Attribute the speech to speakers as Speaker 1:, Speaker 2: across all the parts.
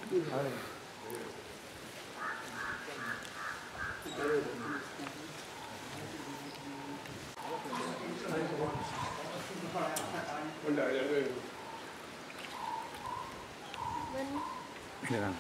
Speaker 1: இதுதான்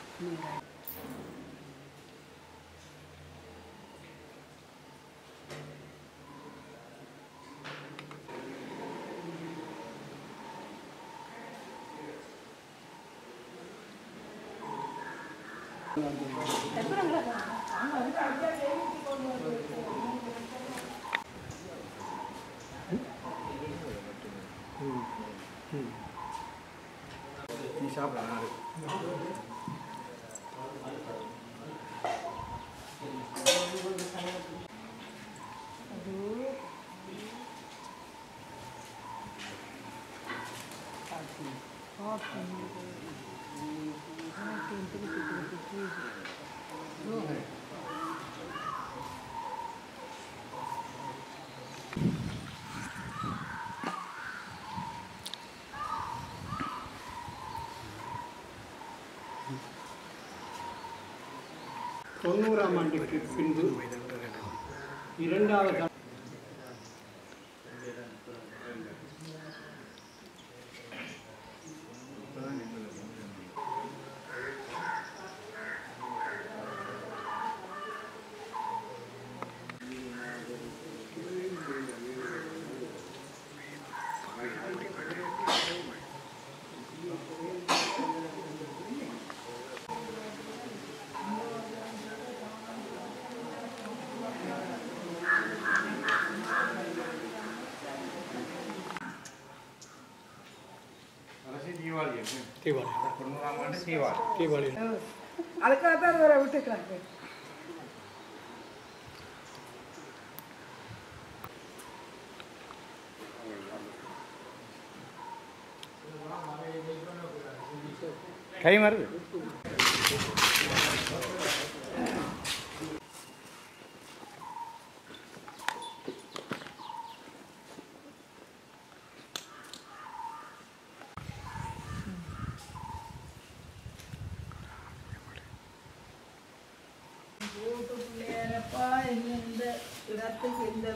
Speaker 1: நீ சாப்பிடலாம் நாடு
Speaker 2: தொண்ணூறாம் ஆண்டுக்கு பின்பு இரண்டாவது ஆண்டு
Speaker 1: அரசு தீபாவளி
Speaker 2: தீபாவளி
Speaker 1: தொண்ணூறாம் ஆண்டு தீபாவளி
Speaker 2: தீபாவளி
Speaker 3: அதுக்காக தான் வேற விட்டுக்கிறாங்க
Speaker 1: கை மருது
Speaker 3: பிள்ளையாரப்பா இந்த இடத்துக்கு இந்த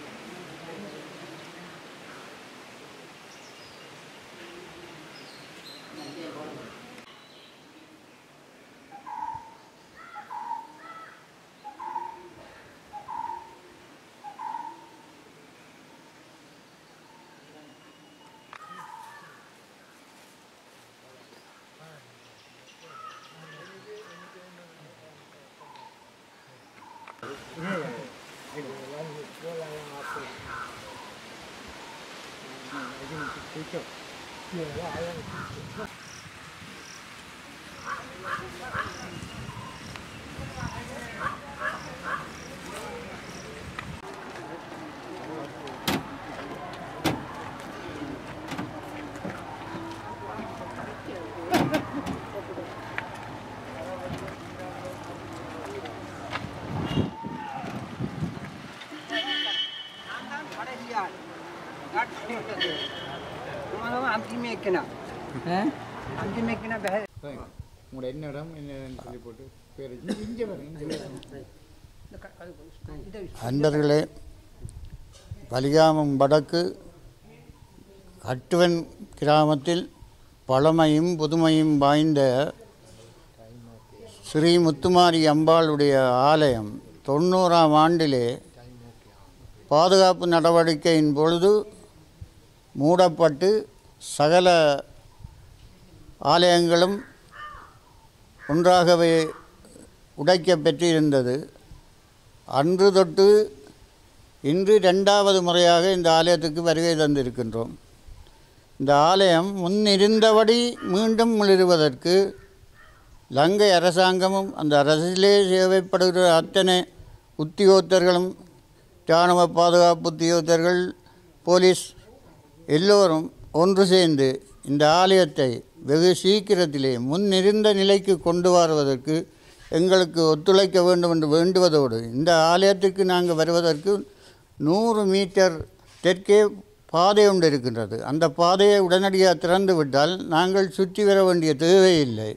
Speaker 4: அஞ்சு மேய்க்கணும் அஞ்சு மேய்க்கணும்
Speaker 1: உங்களோட என்ன இடம் என்னன்னு சொல்லி போட்டு பேர் இங்கே இங்கே பாருங்க இங்கே பாருங்க.
Speaker 5: அன்பர்களே வலிகாமம் வடக்கு கட்டுவன் கிராமத்தில் பழமையும் புதுமையும் வாய்ந்த ஸ்ரீ முத்துமாரி அம்பாளுடைய ஆலயம் தொண்ணூறாம் ஆண்டிலே பாதுகாப்பு நடவடிக்கையின் பொழுது மூடப்பட்டு சகல ஆலயங்களும் ஒன்றாகவே உடைக்கப் பெற்றிருந்தது அன்று தொட்டு இன்று ரெண்டாவது முறையாக இந்த ஆலயத்துக்கு வருகை தந்திருக்கின்றோம் இந்த ஆலயம் முன்னிருந்தபடி மீண்டும் மிளிருவதற்கு லங்கை அரசாங்கமும் அந்த அரசிலே சேவைப்படுகிற அத்தனை உத்தியோகத்தர்களும் இராணுவ பாதுகாப்பு உத்தியோகத்தர்கள் போலீஸ் எல்லோரும் ஒன்று சேர்ந்து இந்த ஆலயத்தை வெகு சீக்கிரத்திலே முன்னிருந்த நிலைக்கு கொண்டு வருவதற்கு எங்களுக்கு ஒத்துழைக்க வேண்டும் என்று வேண்டுவதோடு இந்த ஆலயத்துக்கு நாங்கள் வருவதற்கு நூறு மீட்டர் தெற்கே பாதை ஒன்று இருக்கின்றது அந்த பாதையை உடனடியாக திறந்து விட்டால் நாங்கள் சுற்றி வர வேண்டிய தேவையில்லை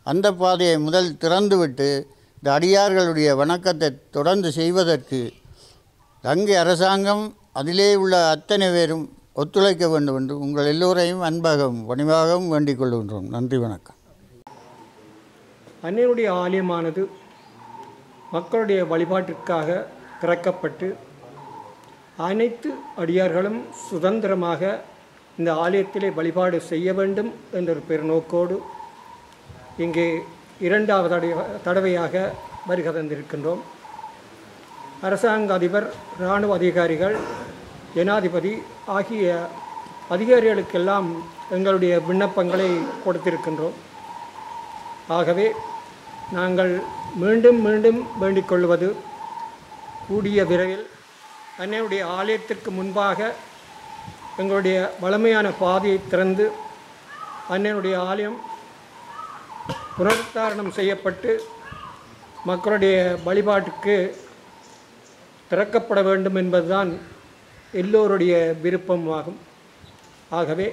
Speaker 5: அந்த பாதையை முதல் திறந்துவிட்டு இந்த அடியார்களுடைய வணக்கத்தை தொடர்ந்து செய்வதற்கு தங்கை அரசாங்கம் அதிலே உள்ள அத்தனை பேரும் ஒத்துழைக்க வேண்டும் என்று உங்கள் எல்லோரையும் அன்பாகவும் பணிவாகவும் வேண்டிக் கொள்கின்றோம் நன்றி வணக்கம்
Speaker 2: அன்னையுடைய ஆலயமானது மக்களுடைய வழிபாட்டிற்காக திறக்கப்பட்டு அனைத்து அடியார்களும் சுதந்திரமாக இந்த ஆலயத்திலே வழிபாடு செய்ய வேண்டும் என்ற ஒரு பெருநோக்கோடு இங்கே இரண்டாவது தடவை- தடவையாக வருகை தந்திருக்கின்றோம் அரசாங்க அதிபர் இராணுவ அதிகாரிகள் ஜனாதிபதி ஆகிய அதிகாரிகளுக்கெல்லாம் எங்களுடைய விண்ணப்பங்களை கொடுத்திருக்கின்றோம் ஆகவே நாங்கள் மீண்டும் மீண்டும் வேண்டிக் கொள்வது கூடிய விரைவில் அன்னையுடைய ஆலயத்திற்கு முன்பாக எங்களுடைய வளமையான பாதையை திறந்து அன்னையுடைய ஆலயம் புனருத்தாரணம் செய்யப்பட்டு மக்களுடைய வழிபாட்டுக்கு திறக்கப்பட வேண்டும் என்பதுதான் எல்லோருடைய விருப்பமாகும் ஆகவே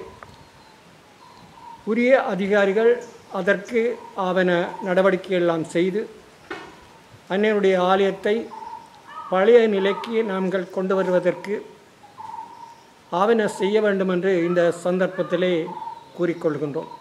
Speaker 2: உரிய அதிகாரிகள் அதற்கு ஆவன நடவடிக்கை எல்லாம் செய்து அன்னையுடைய ஆலயத்தை பழைய நிலைக்கு நாங்கள் கொண்டு வருவதற்கு ஆவன செய்ய வேண்டும் என்று இந்த சந்தர்ப்பத்திலே கூறிக்கொள்கின்றோம்